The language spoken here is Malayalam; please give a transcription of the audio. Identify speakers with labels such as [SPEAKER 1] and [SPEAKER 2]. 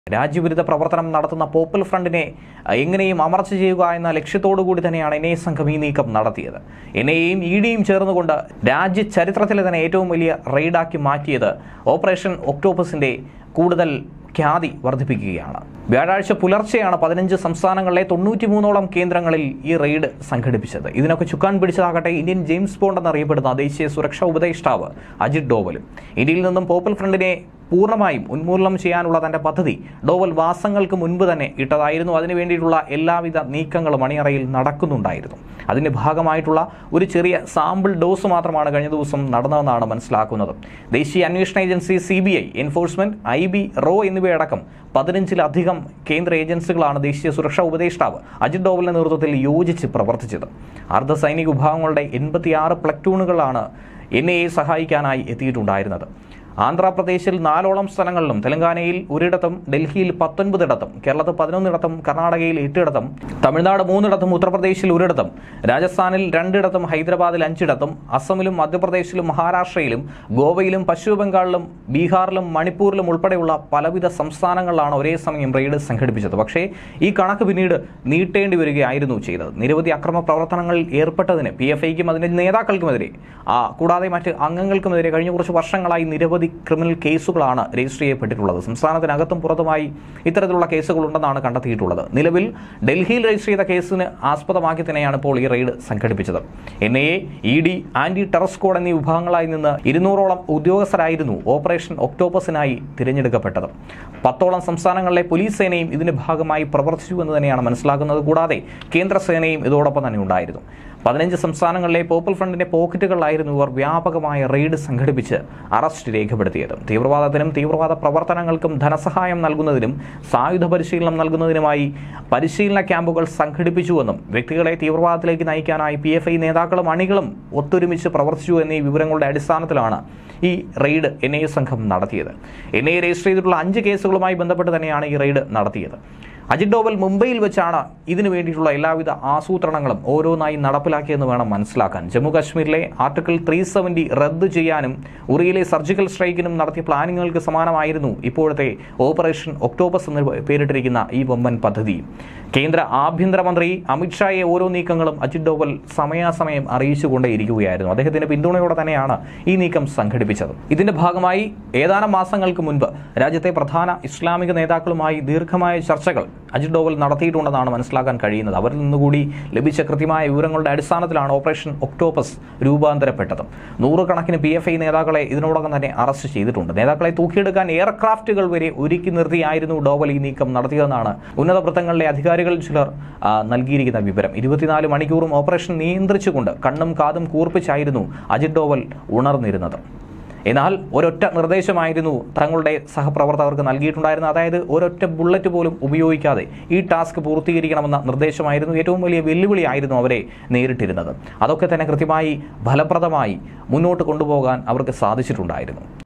[SPEAKER 1] രാജ്യവിരുദ്ധ പ്രവർത്തനം നടത്തുന്ന പോപ്പുലർ ഫ്രണ്ടിനെ എങ്ങനെയും അമർച്ച ചെയ്യുക എന്ന ലക്ഷ്യത്തോടു കൂടി തന്നെയാണ് എൻ ഐ സംഘം ഈ നീക്കം നടത്തിയത് എൻ ഐയും ഇ ഡിയും ചേർന്നുകൊണ്ട് രാജ്യ ചരിത്രത്തിലെ തന്നെ ഏറ്റവും വലിയ റെയ്ഡാക്കി മാറ്റിയത് ഓപ്പറേഷൻ ഒക്ടോബസിന്റെ കൂടുതൽ ഖ്യാതി വർദ്ധിപ്പിക്കുകയാണ് വ്യാഴാഴ്ച പുലർച്ചെയാണ് പതിനഞ്ച് സംസ്ഥാനങ്ങളിലെ തൊണ്ണൂറ്റിമൂന്നോളം കേന്ദ്രങ്ങളിൽ ഈ റെയ്ഡ് സംഘടിപ്പിച്ചത് ഇതിനൊക്കെ ചുക്കാൻ പിടിച്ചതാകട്ടെ ഇന്ത്യൻ ജെയിംസ് ബോണ്ട് എന്നറിയപ്പെടുന്ന ദേശീയ സുരക്ഷാ ഉപദേഷ്ടാവ് അജിത് ഡോവലും ഇന്ത്യയിൽ നിന്നും പോപ്പുലർ ഫ്രണ്ടിനെ പൂർണ്ണമായും ഉന്മൂലനം ചെയ്യാനുള്ള തന്റെ പദ്ധതി ഡോവൽ മാസങ്ങൾക്ക് മുൻപ് തന്നെ ഇട്ടതായിരുന്നു അതിനു വേണ്ടിയിട്ടുള്ള എല്ലാവിധ നീക്കങ്ങളും അണിയറയിൽ നടക്കുന്നുണ്ടായിരുന്നു അതിന്റെ ഭാഗമായിട്ടുള്ള ഒരു ചെറിയ സാമ്പിൾ ഡോസ് മാത്രമാണ് കഴിഞ്ഞ ദിവസം നടന്നതെന്നാണ് മനസ്സിലാക്കുന്നത് ദേശീയ അന്വേഷണ agency C B I enforcement I B റോ എന്നിവയടക്കം പതിനഞ്ചിലധികം കേന്ദ്ര ഏജൻസികളാണ് ദേശീയ സുരക്ഷാ ഉപദേഷ്ടാവ് അജിത് ഡോവലിന്റെ നേതൃത്വത്തിൽ യോജിച്ച് പ്രവർത്തിച്ചത് അർദ്ധ സൈനിക വിഭാഗങ്ങളുടെ എൺപത്തിയാറ് പ്ലറ്റൂണുകളാണ് എൻ ഐ എ സഹായിക്കാനായി എത്തിയിട്ടുണ്ടായിരുന്നത് ആന്ധ്രാപ്രദേശിൽ നാലോളം സ്ഥലങ്ങളിലും തെലങ്കാനയിൽ ഒരിടത്തും ഡൽഹിയിൽ പത്തൊൻപതിടത്തും കേരളത്തിൽ പതിനൊന്നിടത്തും കർണാടകയിൽ എട്ടിടത്തും തമിഴ്നാട് മൂന്നിടത്തും ഉത്തർപ്രദേശിൽ ഒരിടത്തും രാജസ്ഥാനിൽ രണ്ടിടത്തും ഹൈദരാബാദിൽ അഞ്ചിടത്തും അസമിലും മധ്യപ്രദേശിലും മഹാരാഷ്ട്രയിലും ഗോവയിലും പശ്ചിമ ബംഗാളിലും ബീഹാറിലും മണിപ്പൂരിലും ഉൾപ്പെടെയുള്ള പലവിധ സംസ്ഥാനങ്ങളിലാണ് ഒരേ സമയം റെയ്ഡ് സംഘടിപ്പിച്ചത് പക്ഷേ ഈ കണക്ക് പിന്നീട് നീട്ടേണ്ടി വരികയായിരുന്നു ചെയ്തത് നിരവധി അക്രമ പ്രവർത്തനങ്ങളിൽ ഏർപ്പെട്ടതിന് പി എഫ് ഐക്കും അതിന്റെ നേതാക്കൾക്കുമെതിരെ ആ, കൂടാതെ മറ്റ് അംഗങ്ങൾക്കുമെതിരെ കഴിഞ്ഞ കുറച്ച് വർഷങ്ങളായി നിരവധി ക്രിമിനൽ കേസുകളാണ് രജിസ്റ്റർ ചെയ്യപ്പെട്ടിട്ടുള്ളത് സംസ്ഥാനത്തിനകത്തും പുറത്തുമായി ഇത്തരത്തിലുള്ള കേസുകൾ ഉണ്ടെന്നാണ് കണ്ടെത്തിയിട്ടുള്ളത് നിലവിൽ ഡൽഹിയിൽ രജിസ്റ്റർ ചെയ്ത കേസിന് ആസ്പദമാക്കി തന്നെയാണ് ഇപ്പോൾ ഈ റെയ്ഡ് സംഘടിപ്പിച്ചത് N I A E D anti terror squad എന്നീ വിഭാഗങ്ങളായി നിന്ന് ഇരുന്നൂറോളം ഉദ്യോഗസ്ഥരായിരുന്നു ഓപ്പറേഷൻ ഒക്ടോപ്പസിനായി തിരഞ്ഞെടുക്കപ്പെട്ടത് പത്തോളം സംസ്ഥാനങ്ങളിലെ പോലീസ് സേനയും ഇതിന്റെ ഭാഗമായി പ്രവർത്തിച്ചു എന്ന് തന്നെയാണ് മനസ്സിലാക്കുന്നത് കൂടാതെ കേന്ദ്ര സേനയും ഇതോടൊപ്പം തന്നെ ഉണ്ടായിരുന്നു പതിനഞ്ച് സംസ്ഥാനങ്ങളിലെ പോപ്പുലർ ഫ്രണ്ടിന്റെ പോക്കറ്റുകളിലായിരുന്നു ഇവർ വ്യാപകമായ റെയ്ഡ് സംഘടിപ്പിച്ച് അറസ്റ്റ് രേഖപ്പെടുത്തിയത് തീവ്രവാദത്തിനും തീവ്രവാദ പ്രവർത്തനങ്ങൾക്കും ധനസഹായം നൽകുന്നതിനും സായുധ പരിശീലനം നൽകുന്നതിനുമായി പരിശീലന ക്യാമ്പുകൾ സംഘടിപ്പിച്ചുവെന്നും വ്യക്തികളെ തീവ്രവാദത്തിലേക്ക് നയിക്കാനായി പി എഫ് ഐ നേതാക്കളും അണികളും ഒത്തൊരുമിച്ച് പ്രവർത്തിച്ചു എന്നീ വിവരങ്ങളുടെ അടിസ്ഥാനത്തിലാണ് ഈ റെയ്ഡ് എൻ ഐ എ സംഘം നടത്തിയത് എൻ ഐ എ രജിസ്റ്റർ ചെയ്തിട്ടുള്ള അഞ്ച് കേസുകളുമായി ബന്ധപ്പെട്ട് തന്നെയാണ് ഈ റെയ്ഡ് നടത്തിയത് അജിത് ഡോവൽ മുംബൈയിൽ വെച്ചാണ് ഇതിനു വേണ്ടിയിട്ടുള്ള എല്ലാവിധ ആസൂത്രണങ്ങളും ഓരോന്നായി നടപ്പിലാക്കിയെന്ന് വേണം മനസ്സിലാക്കാൻ ജമ്മു കാശ്മീരിലെ ആർട്ടിക്കിൾ ത്രീ സെവൻറ്റി റദ്ദ് ചെയ്യാനും ഉറിയിലെ സർജിക്കൽ സ്ട്രൈക്കിനും നടത്തിയ പ്ലാനിങ്ങുകൾക്ക് സമാനമായിരുന്നു ഇപ്പോഴത്തെ ഓപ്പറേഷൻ ഒക്ടോബസ് എന്ന് പേരിട്ടിരിക്കുന്ന ഈ വമ്പൻ പദ്ധതി കേന്ദ്ര ആഭ്യന്തരമന്ത്രി അമിത്ഷായെ ഓരോ നീക്കങ്ങളും അജിത് ഡോവൽ സമയാസമയം അറിയിച്ചുകൊണ്ടേയിരിക്കുകയായിരുന്നു അദ്ദേഹത്തിന്റെ പിന്തുണയോടെ തന്നെയാണ് ഈ നീക്കം സംഘടിപ്പിച്ചത് ഇതിന്റെ ഭാഗമായി ഏതാനും മാസങ്ങൾക്ക് മുൻപ് രാജ്യത്തെ പ്രധാന ഇസ്ലാമിക നേതാക്കളുമായി ദീർഘമായ ചർച്ചകൾ അജിത് ഡോവൽ നടത്തിയിട്ടുണ്ടെന്നാണ് മനസ്സിലാക്കാൻ കഴിയുന്നത് അവരിൽ നിന്നുകൂടി ലഭിച്ച കൃത്യമായ വിവരങ്ങളുടെ അടിസ്ഥാനത്തിലാണ് ഓപ്പറേഷൻ ഒക്ടോപ്പസ് രൂപാന്തരപ്പെട്ടത് നൂറുകണക്കിന് പി എഫ് ഐ നേതാക്കളെ ഇതിനോടകം തന്നെ അറസ്റ്റ് ചെയ്തിട്ടുണ്ട് നേതാക്കളെ തൂക്കിയെടുക്കാൻ എയർക്രാഫ്റ്റുകൾ വരെ ഒരുക്കി നിർത്തിയായിരുന്നു ഡോവൽ ഈ നീക്കം നടത്തിയതെന്നാണ് ഉന്നത വൃത്തങ്ങളിലെ അധികാരികൾ ചിലർ ആ, നൽകിയിരിക്കുന്ന വിവരം ഇരുപത്തിനാല് മണിക്കൂറും ഓപ്പറേഷൻ നിയന്ത്രിച്ചുകൊണ്ട് കണ്ണും കാതും കൂർപ്പിച്ചായിരുന്നു അജിത് ഡോവൽ ഉണർന്നിരുന്നത് എന്നാൽ ഒരൊറ്റ നിർദ്ദേശമായിരുന്നു തങ്ങളുടെ സഹപ്രവർത്തകർക്ക് നൽകിയിട്ടുണ്ടായിരുന്നത് അതായത് ഒരൊറ്റ ബുള്ളറ്റ് പോലും ഉപയോഗിക്കാതെ ഈ ടാസ്ക് പൂർത്തീകരിക്കണമെന്ന നിർദ്ദേശമായിരുന്നു ഏറ്റവും വലിയ വെല്ലുവിളിയായിരുന്നു അവരെ നേരിട്ടിരുന്നത് അതൊക്കെ തന്നെ കൃത്യമായി ഫലപ്രദമായി മുന്നോട്ട് കൊണ്ടുപോകാൻ അവർക്ക് സാധിച്ചിട്ടുണ്ടായിരുന്നു